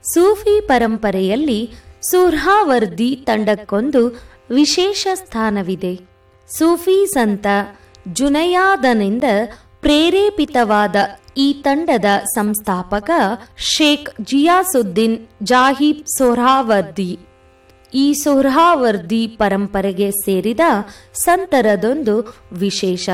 ಸೂಫಿ ಪರಂಪರೆಯಲ್ಲಿ ಸುರ್ಹಾವರ್ದಿ ತಂಡಕ್ಕೊಂದು ವಿಶೇಷ ಸ್ಥಾನವಿದೆ ಸೂಫಿ ಸಂತ ಜುನಯಾದನಿಂದ ಪ್ರೇರೇಪಿತವಾದ ಈ ತಂಡದ ಸಂಸ್ಥಾಪಕ ಶೇಖ್ ಜಿಯಾಸುದ್ದೀನ್ ಜಾಹಿಬ್ ಸೊಹ್ರಾವರ್ದಿ ಈ ಸೊಹ್ರಾವರ್ದಿ ಪರಂಪರೆಗೆ ಸೇರಿದ ಸಂತರದೊಂದು ವಿಶೇಷ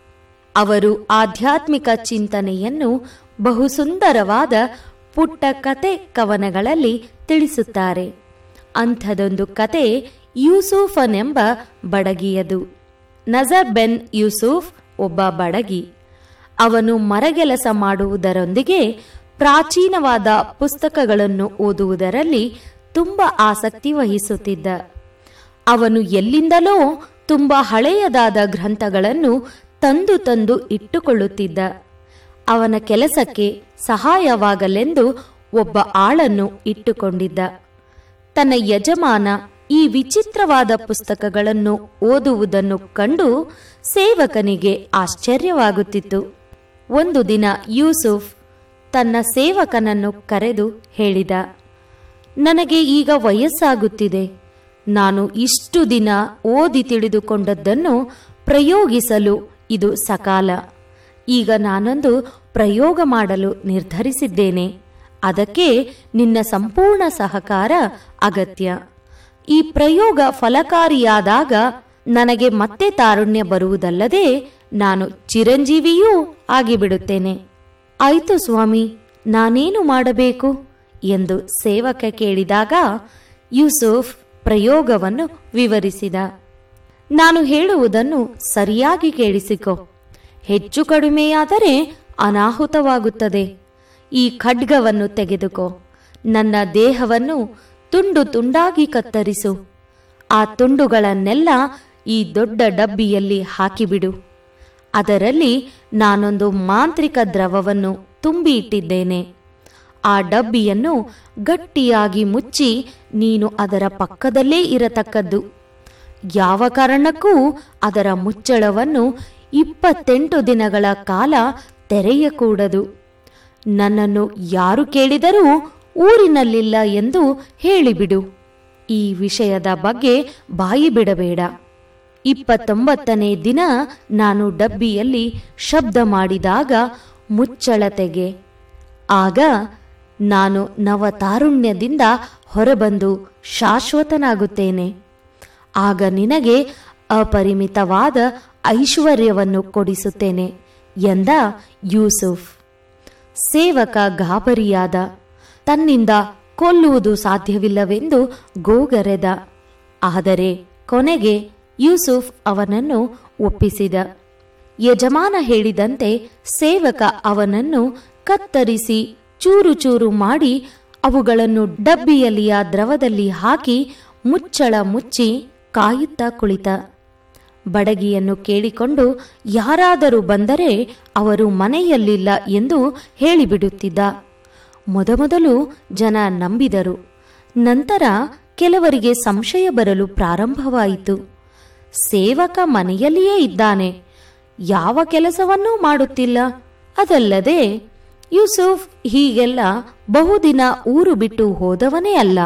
ಅವರು ಆಧ್ಯಾತ್ಮಿಕ ಚಿಂತನೆಯನ್ನು ಬಹು ಸುಂದರವಾದ ಪುಟ್ಟ ಕತೆ ಕವನಗಳಲ್ಲಿ ತಿಳಿಸುತ್ತಾರೆ ಅಂಥದೊಂದು ಕತೆ ಯೂಸುಫನೆಂಬ ಬಡಗಿಯದು ನಜರ್ ಬೆನ್ ಯೂಸುಫ್ ಒಬ್ಬ ಬಡಗಿ ಅವನು ಮರಗೆಲಸ ಮಾಡುವುದರೊಂದಿಗೆ ಪ್ರಾಚೀನವಾದ ಪುಸ್ತಕಗಳನ್ನು ಓದುವುದರಲ್ಲಿ ತುಂಬ ಆಸಕ್ತಿ ವಹಿಸುತ್ತಿದ್ದ ಅವನು ಎಲ್ಲಿಂದಲೋ ತುಂಬ ಹಳೆಯದಾದ ಗ್ರಂಥಗಳನ್ನು ತಂದು ತಂದು ಇಟ್ಟುಕೊಳ್ಳುತ್ತಿದ್ದ ಅವನ ಕೆಲಸಕ್ಕೆ ಸಹಾಯವಾಗಲೆಂದು ಒಬ್ಬ ಆಳನ್ನು ಇಟ್ಟುಕೊಂಡಿದ್ದ ತನ್ನ ಯಜಮಾನ ಈ ವಿಚಿತ್ರವಾದ ಪುಸ್ತಕಗಳನ್ನು ಓದುವುದನ್ನು ಕಂಡು ಸೇವಕನಿಗೆ ಆಶ್ಚರ್ಯವಾಗುತ್ತಿತ್ತು ಒಂದು ದಿನ ಯೂಸುಫ್ ತನ್ನ ಸೇವಕನನ್ನು ಕರೆದು ಹೇಳಿದ ನನಗೆ ಈಗ ವಯಸ್ಸಾಗುತ್ತಿದೆ ನಾನು ಇಷ್ಟು ದಿನ ಓದಿ ತಿಳಿದುಕೊಂಡದ್ದನ್ನು ಪ್ರಯೋಗಿಸಲು ಇದು ಸಕಾಲ ಈಗ ನಾನೊಂದು ಪ್ರಯೋಗ ಮಾಡಲು ನಿರ್ಧರಿಸಿದ್ದೇನೆ ಅದಕ್ಕೆ ನಿನ್ನ ಸಂಪೂರ್ಣ ಸಹಕಾರ ಅಗತ್ಯ ಈ ಪ್ರಯೋಗ ಫಲಕಾರಿಯಾದಾಗ ನನಗೆ ಮತ್ತೆ ತಾರುಣ್ಯ ಬರುವುದಲ್ಲದೆ ನಾನು ಚಿರಂಜೀವಿಯೂ ಆಗಿಬಿಡುತ್ತೇನೆ ಆಯಿತು ಸ್ವಾಮಿ ನಾನೇನು ಮಾಡಬೇಕು ಎಂದು ಸೇವಕ ಕೇಳಿದಾಗ ಯೂಸುಫ್ ಪ್ರಯೋಗವನ್ನು ವಿವರಿಸಿದ ನಾನು ಹೇಳುವುದನ್ನು ಸರಿಯಾಗಿ ಕೇಳಿಸಿಕೊ ಹೆಚ್ಚು ಕಡಿಮೆಯಾದರೆ ಅನಾಹುತವಾಗುತ್ತದೆ ಈ ಖಡ್ಗವನ್ನು ತೆಗೆದುಕೋ ನನ್ನ ದೇಹವನ್ನು ತುಂಡು ತುಂಡಾಗಿ ಕತ್ತರಿಸು ಆ ತುಂಡುಗಳನ್ನೆಲ್ಲ ಈ ದೊಡ್ಡ ಡಬ್ಬಿಯಲ್ಲಿ ಹಾಕಿಬಿಡು ಅದರಲ್ಲಿ ನಾನೊಂದು ಮಾಂತ್ರಿಕ ದ್ರವವನ್ನು ತುಂಬಿ ಇಟ್ಟಿದ್ದೇನೆ ಆ ಡಬ್ಬಿಯನ್ನು ಗಟ್ಟಿಯಾಗಿ ಮುಚ್ಚಿ ನೀನು ಅದರ ಪಕ್ಕದಲ್ಲೇ ಇರತಕ್ಕದ್ದು ಯಾವ ಕಾರಣಕ್ಕೂ ಅದರ ಮುಚ್ಚಳವನ್ನು ಇಪ್ಪತ್ತೆಂಟು ದಿನಗಳ ಕಾಲ ತೆರೆಯಕೂಡದು ನನ್ನನ್ನು ಯಾರು ಕೇಳಿದರೂ ಊರಿನಲ್ಲಿಲ್ಲ ಎಂದು ಹೇಳಿಬಿಡು ಈ ವಿಷಯದ ಬಗ್ಗೆ ಬಾಯಿ ಬಿಡಬೇಡ ಇಪ್ಪತ್ತೊಂಬತ್ತನೇ ದಿನ ನಾನು ಡಬ್ಬಿಯಲ್ಲಿ ಶಬ್ದ ಮಾಡಿದಾಗ ಮುಚ್ಚಳ ತೆಗೆ ಆಗ ನಾನು ನವತಾರುಣ್ಯದಿಂದ ಹೊರಬಂದು ಶಾಶ್ವತನಾಗುತ್ತೇನೆ ಆಗ ನಿನಗೆ ಅಪರಿಮಿತವಾದ ಐಶ್ವರ್ಯವನ್ನು ಕೊಡಿಸುತ್ತೇನೆ ಎಂದ ಯೂಸುಫ್ ಸೇವಕ ಗಾಬರಿಯಾದ ತನ್ನಿಂದ ಕೊಲ್ಲುವುದು ಸಾಧ್ಯವಿಲ್ಲವೆಂದು ಗೋಗರೆದ ಆದರೆ ಕೊನೆಗೆ ಯೂಸುಫ್ ಅವನನ್ನು ಒಪ್ಪಿಸಿದ ಯಜಮಾನ ಹೇಳಿದಂತೆ ಸೇವಕ ಅವನನ್ನು ಕತ್ತರಿಸಿ ಚೂರು ಚೂರು ಮಾಡಿ ಅವುಗಳನ್ನು ಡಬ್ಬಿಯಲ್ಲಿಯ ದ್ರವದಲ್ಲಿ ಹಾಕಿ ಮುಚ್ಚಳ ಮುಚ್ಚಿ ಕಾಯುತ್ತಾ ಕುಳಿತ ಬಡಗಿಯನ್ನು ಕೇಳಿಕೊಂಡು ಯಾರಾದರೂ ಬಂದರೆ ಅವರು ಮನೆಯಲ್ಲಿಲ್ಲ ಎಂದು ಹೇಳಿಬಿಡುತ್ತಿದ್ದ ಮೊದಮೊದಲು ಜನ ನಂಬಿದರು ನಂತರ ಕೆಲವರಿಗೆ ಸಂಶಯ ಬರಲು ಪ್ರಾರಂಭವಾಯಿತು ಸೇವಕ ಮನೆಯಲ್ಲಿಯೇ ಇದ್ದಾನೆ ಯಾವ ಕೆಲಸವನ್ನೂ ಮಾಡುತ್ತಿಲ್ಲ ಅದಲ್ಲದೆ ಯೂಸುಫ್ ಹೀಗೆಲ್ಲ ಬಹುದಿನ ಊರು ಬಿಟ್ಟು ಹೋದವನೇ ಅಲ್ಲ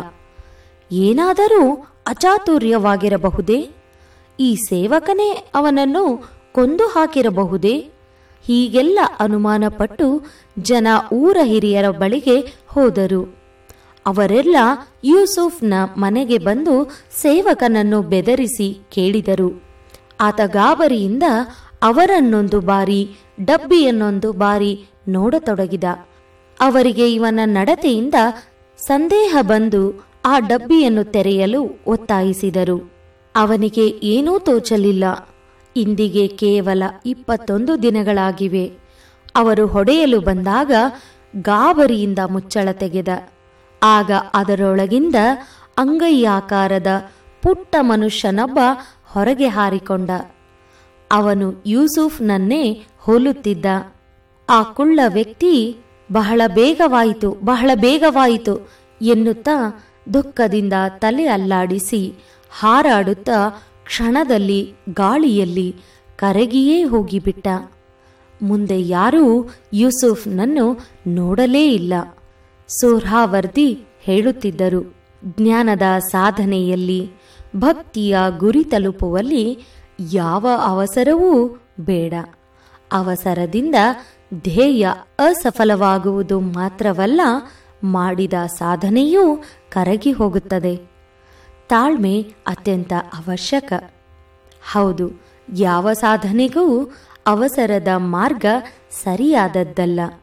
ಏನಾದರೂ ಅಚಾತುರ್ಯವಾಗಿರಬಹುದೇ ಈ ಸೇವಕನೇ ಅವನನ್ನು ಕೊಂದು ಹಾಕಿರಬಹುದೇ ಹೀಗೆಲ್ಲ ಅನುಮಾನಪಟ್ಟು ಜನ ಊರ ಹಿರಿಯರ ಬಳಿಗೆ ಹೋದರು ಅವರೆಲ್ಲ ಯೂಸುಫ್ನ ಮನೆಗೆ ಬಂದು ಸೇವಕನನ್ನು ಬೆದರಿಸಿ ಕೇಳಿದರು ಆತ ಗಾಬರಿಯಿಂದ ಅವರನ್ನೊಂದು ಬಾರಿ ಡಬ್ಬಿಯನ್ನೊಂದು ಬಾರಿ ನೋಡತೊಡಗಿದ ಅವರಿಗೆ ಇವನ ನಡತೆಯಿಂದ ಸಂದೇಹ ಬಂದು ಆ ಡಬ್ಬಿಯನ್ನು ತೆರೆಯಲು ಒತ್ತಾಯಿಸಿದರು ಅವನಿಗೆ ಏನೂ ತೋಚಲಿಲ್ಲ ಇಂದಿಗೆ ಕೇವಲ ಇಪ್ಪತ್ತೊಂದು ದಿನಗಳಾಗಿವೆ ಅವರು ಹೊಡೆಯಲು ಬಂದಾಗ ಗಾಬರಿಯಿಂದ ಮುಚ್ಚಳ ತೆಗೆದ ಆಗ ಅದರೊಳಗಿಂದ ಅಂಗೈಯಾಕಾರದ ಪುಟ್ಟ ಮನುಷ್ಯನೊಬ್ಬ ಹೊರಗೆ ಹಾರಿಕೊಂಡ ಅವನು ಯೂಸುಫ್ನನ್ನೇ ಹೋಲುತ್ತಿದ್ದ ಆ ಕುಳ್ಳ ವ್ಯಕ್ತಿ ಬಹಳ ಬೇಗವಾಯಿತು ಬಹಳ ಬೇಗವಾಯಿತು ಎನ್ನುತ್ತಾ ದುಃಖದಿಂದ ತಲೆ ಅಲ್ಲಾಡಿಸಿ ಹಾರಾಡುತ್ತಾ ಕ್ಷಣದಲ್ಲಿ ಗಾಳಿಯಲ್ಲಿ ಕರಗಿಯೇ ಹೋಗಿಬಿಟ್ಟ ಮುಂದೆ ಯಾರೂ ಯೂಸುಫ್ನನ್ನು ನೋಡಲೇ ಇಲ್ಲ ಸೋರ್ಹಾವರ್ದಿ ಹೇಳುತ್ತಿದ್ದರು ಜ್ಞಾನದ ಸಾಧನೆಯಲ್ಲಿ ಭಕ್ತಿಯ ಗುರಿ ತಲುಪುವಲ್ಲಿ ಯಾವ ಅವಸರವೂ ಬೇಡ ಅವಸರದಿಂದ ಧ್ಯೇಯ ಅಸಫಲವಾಗುವುದು ಮಾತ್ರವಲ್ಲ ಮಾಡಿದ ಸಾಧನೆಯೂ ಕರಗಿ ಹೋಗುತ್ತದೆ ತಾಳ್ಮೆ ಅತ್ಯಂತ ಅವಶ್ಯಕ ಹೌದು ಯಾವ ಸಾಧನೆಗೂ ಅವಸರದ ಮಾರ್ಗ ಸರಿಯಾದದ್ದಲ್ಲ